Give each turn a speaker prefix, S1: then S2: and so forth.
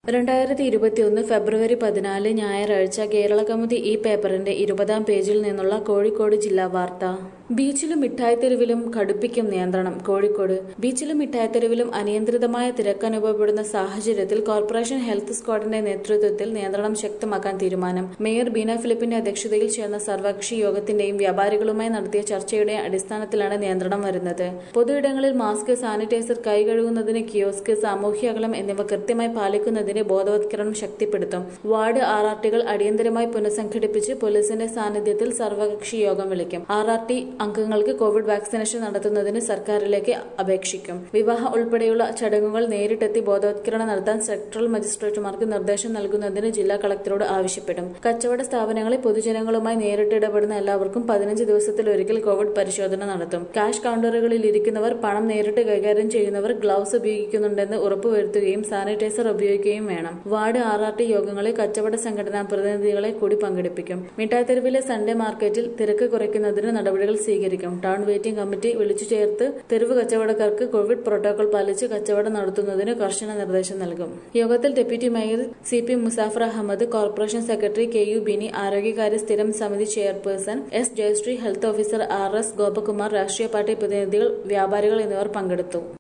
S1: രണ്ടായിരത്തി ഇരുപത്തിയൊന്ന് ഫെബ്രുവരി പതിനാല് ഞായറാഴ്ച കേരള കൗമുദി ഈ പേപ്പറിന്റെ ഇരുപതാം പേജിൽ നിന്നുള്ള കോഴിക്കോട് ജില്ലാ വാർത്ത ബീച്ചിലും മിഠായിത്തെരുവിലും കടുപ്പിക്കും നിയന്ത്രണം കോഴിക്കോട് ബീച്ചിലും മിഠായിത്തെരുവിലും അനിയന്ത്രിതമായ തിരക്ക് അനുഭവപ്പെടുന്ന സാഹചര്യത്തിൽ കോർപ്പറേഷൻ ഹെൽത്ത് സ്ക്വാഡിന്റെ നേതൃത്വത്തിൽ നിയന്ത്രണം ശക്തമാക്കാൻ തീരുമാനം മേയർ ബീന ഫിലിപ്പിന്റെ അധ്യക്ഷതയിൽ ചേർന്ന സർവകക്ഷി യോഗത്തിന്റെയും വ്യാപാരികളുമായി നടത്തിയ ചർച്ചയുടെ അടിസ്ഥാനത്തിലാണ് നിയന്ത്രണം വരുന്നത് പൊതുയിടങ്ങളിൽ മാസ്ക് സാനിറ്റൈസർ കൈ കഴുകുന്നതിന് കിയോസ്ക് സാമൂഹ്യ അകലം എന്നിവ കൃത്യമായി പാലിക്കുന്നതിന് ബോധവത്കരണം ശക്തിപ്പെടുത്തും വാർഡ് ആർ ആർ ടികൾ അടിയന്തരമായി പുനഃസംഘടിപ്പിച്ച് പോലീസിന്റെ സാന്നിധ്യത്തിൽ സർവകക്ഷി യോഗം വിളിക്കും ആർ ആർ ടി അംഗങ്ങൾക്ക് കോവിഡ് വാക്സിനേഷൻ നടത്തുന്നതിന് സർക്കാരിലേക്ക് അപേക്ഷിക്കും വിവാഹ ഉൾപ്പെടെയുള്ള ചടങ്ങുകൾ നേരിട്ടെത്തി ബോധവത്കരണം നടത്താൻ സെക്ടറൽ മജിസ്ട്രേറ്റുമാർക്ക് നിർദ്ദേശം നൽകുന്നതിന് ജില്ലാ കളക്ടറോട് ആവശ്യപ്പെടും കച്ചവട സ്ഥാപനങ്ങളിൽ പൊതുജനങ്ങളുമായി നേരിട്ട് ഇടപെടുന്ന എല്ലാവർക്കും പതിനഞ്ച് ദിവസത്തിലൊരിക്കൽ കോവിഡ് പരിശോധന നടത്തും ക്യാഷ് കൗണ്ടറുകളിൽ ഇരിക്കുന്നവർ പണം നേരിട്ട് കൈകാര്യം ചെയ്യുന്നവർ ഗ്ലൗസ് ഉപയോഗിക്കുന്നുണ്ടെന്ന് ഉറപ്പുവരുത്തുകയും സാനിറ്റൈസർ ഉപയോഗിക്കുകയും വേണം വാർഡ് ആർ ആർ ടി യോഗങ്ങളിൽ കച്ചവട സംഘടനാ പ്രതിനിധികളെ കൂടി പങ്കെടുപ്പിക്കും മിഠായിത്തെരുവിലെ സൺഡേ മാർക്കറ്റിൽ തിരക്ക് കുറയ്ക്കുന്നതിന് നടപടികൾ സ്വീകരിക്കും ടൗൺ വെയിറ്റിംഗ് കമ്മിറ്റി വിളിച്ചു ചേർത്ത് തെരുവ് കച്ചവടക്കാർക്ക് കോവിഡ് പ്രോട്ടോകോൾ പാലിച്ച് കച്ചവടം നടത്തുന്നതിന് കർശന നിർദ്ദേശം നൽകും യോഗത്തിൽ deputy mayor C P Muzafar Ahammed corporation secretary K U Bini ആരോഗ്യകാര്യ സ്ഥിരം സമിതി chairperson S Jayasree health officer R S Gopakumar രാഷ്ട്രീയ പാർട്ടി പ്രതിനിധികൾ വ്യാപാരികൾ എന്നിവർ പങ്കെടുത്തു